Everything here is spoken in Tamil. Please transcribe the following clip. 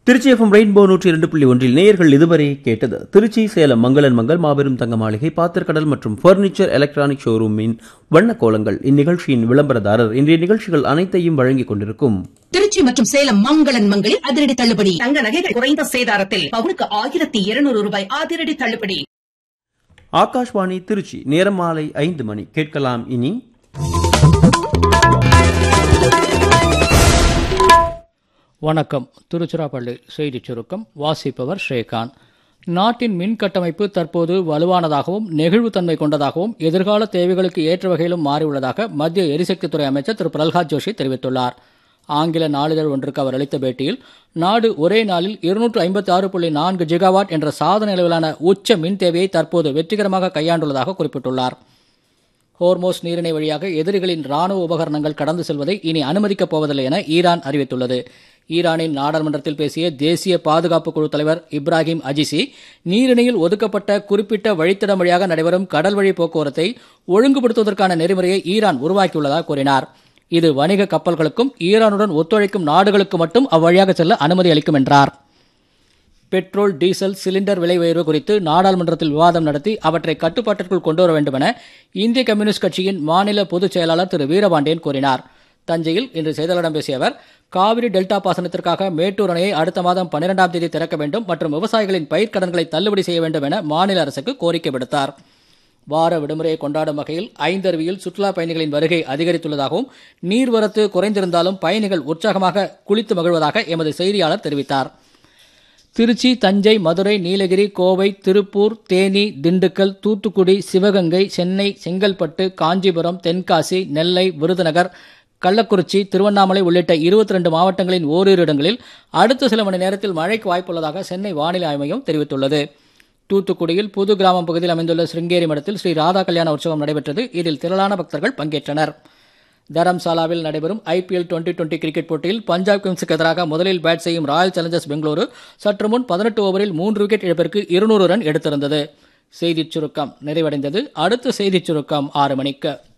திருச்சி எஃப்எம் ரெயின்போ நூற்றி இரண்டு புள்ளி ஒன்றில் நேயர்கள் இதுவரை கேட்டது திருச்சி சேலம் மங்களன் மங்கள் மாபெரும் தங்க மாளிகை பாத்திரக்கடல் மற்றும் ஃபர்னிச்சர் எலக்ட்ரானிக் ஷோரூமின் வண்ண கோலங்கள் இந்நிகழ்ச்சியின் விளம்பரதாரர் இன்றைய நிகழ்ச்சிகள் அனைத்தையும் வழங்கிக் கொண்டிருக்கும் திருச்சி மற்றும் சேலம் மங்களன் மங்களில் அதிரடி தள்ளுபடி தங்க நகைகள் குறைந்த சேதாரத்தில் பவுனுக்கு ஆயிரத்தி இருநூறு ரூபாய் அதிரடி தள்ளுபடி ஆகாஷ்வாணி திருச்சி நேரம் மாலை ஐந்து மணி கேட்கலாம் இனி வணக்கம் திருச்சிராப்பள்ளி செய்திச் சுருக்கம் வாசிப்பவர் ஸ்ரீகாந்த் நாட்டின் மின் கட்டமைப்பு தற்போது வலுவானதாகவும் நெகிழ்வுத்தன்மை கொண்டதாகவும் எதிர்கால தேவைகளுக்கு ஏற்ற வகையிலும் மாறியுள்ளதாக மத்திய எரிசக்தித்துறை அமைச்சர் திரு பிரல்ஹாத் ஜோஷி தெரிவித்துள்ளார் ஆங்கில நாளிதழ் ஒன்றுக்கு அவர் அளித்த பேட்டியில் நாடு ஒரே நாளில் இருநூற்று ஐம்பத்தி ஆறு புள்ளி நான்கு ஜிகாவாட் என்ற சாதனை அளவிலான உச்ச மின் தேவையை தற்போது வெற்றிகரமாக கையாண்டுள்ளதாக குறிப்பிட்டுள்ளார் ஹோர்மோஸ் நீரிணை வழியாக எதிரிகளின் ராணுவ உபகரணங்கள் கடந்து செல்வதை இனி அனுமதிக்கப் போவதில்லை என ஈரான் அறிவித்துள்ளது ஈரானின் நாடாளுமன்றத்தில் பேசிய தேசிய பாதுகாப்பு குழு தலைவர் இப்ராஹிம் அஜிசி நீரிணையில் ஒதுக்கப்பட்ட குறிப்பிட்ட வழித்தடம் வழியாக நடைபெறும் கடல் வழி போக்குவரத்தை ஒழுங்குபடுத்துவதற்கான நெறிமுறையை ஈரான் உருவாக்கியுள்ளதாக கூறினார் இது வணிக கப்பல்களுக்கும் ஈரானுடன் ஒத்துழைக்கும் நாடுகளுக்கு மட்டும் அவ்வழியாக செல்ல அனுமதி அளிக்கும் என்றார் பெட்ரோல் டீசல் சிலிண்டர் விலை உயர்வு குறித்து நாடாளுமன்றத்தில் விவாதம் நடத்தி அவற்றை கட்டுப்பாட்டிற்குள் கொண்டுவர வேண்டும் என இந்திய கம்யூனிஸ்ட் கட்சியின் மாநில பொதுச் செயலாளர் திரு வீரபாண்டியன் கூறினார் தஞ்சையில் இன்று செய்தியாளர்களிடம் பேசிய அவர் காவிரி டெல்டா பாசனத்திற்காக மேட்டூர் அணையை அடுத்த மாதம் பன்னிரெண்டாம் தேதி திறக்க வேண்டும் மற்றும் விவசாயிகளின் பயிர்க்கடன்களை தள்ளுபடி செய்ய வேண்டும் என மாநில அரசுக்கு கோரிக்கை விடுத்தார் வார விடுமுறையை கொண்டாடும் வகையில் ஐந்தருவியில் சுற்றுலா பயணிகளின் வருகை அதிகரித்துள்ளதாகவும் நீர்வரத்து குறைந்திருந்தாலும் பயணிகள் உற்சாகமாக குளித்து மகிழ்வதாக எமது செய்தியாளர் தெரிவித்தார் திருச்சி தஞ்சை மதுரை நீலகிரி கோவை திருப்பூர் தேனி திண்டுக்கல் தூத்துக்குடி சிவகங்கை சென்னை செங்கல்பட்டு காஞ்சிபுரம் தென்காசி நெல்லை விருதுநகர் கள்ளக்குறிச்சி திருவண்ணாமலை உள்ளிட்ட இருபத்தி ரெண்டு மாவட்டங்களின் ஓரிரு இடங்களில் அடுத்த சில மணி நேரத்தில் மழைக்கு வாய்ப்புள்ளதாக சென்னை வானிலை ஆய்வு மையம் தெரிவித்துள்ளது தூத்துக்குடியில் புது கிராமம் பகுதியில் அமைந்துள்ள சிருங்கேரி மடத்தில் ஸ்ரீ ராதா கல்யாண உற்சவம் நடைபெற்றது இதில் திரளான பக்தர்கள் பங்கேற்றனர் தரம்சாலாவில் நடைபெறும் ஐபிஎல் டுவெண்டி டுவெண்டி கிரிக்கெட் போட்டியில் பஞ்சாப் கிங்ஸுக்கு எதிராக முதலில் பேட் செய்யும் ராயல் சேலஞ்சர்ஸ் பெங்களூரு சற்று முன் பதினெட்டு ஓவரில் மூன்று விக்கெட் இழப்பிற்கு இருநூறு ரன் எடுத்திருந்தது செய்திச் சுருக்கம் நிறைவடைந்தது அடுத்த செய்திச் சுருக்கம் ஆறு மணிக்கு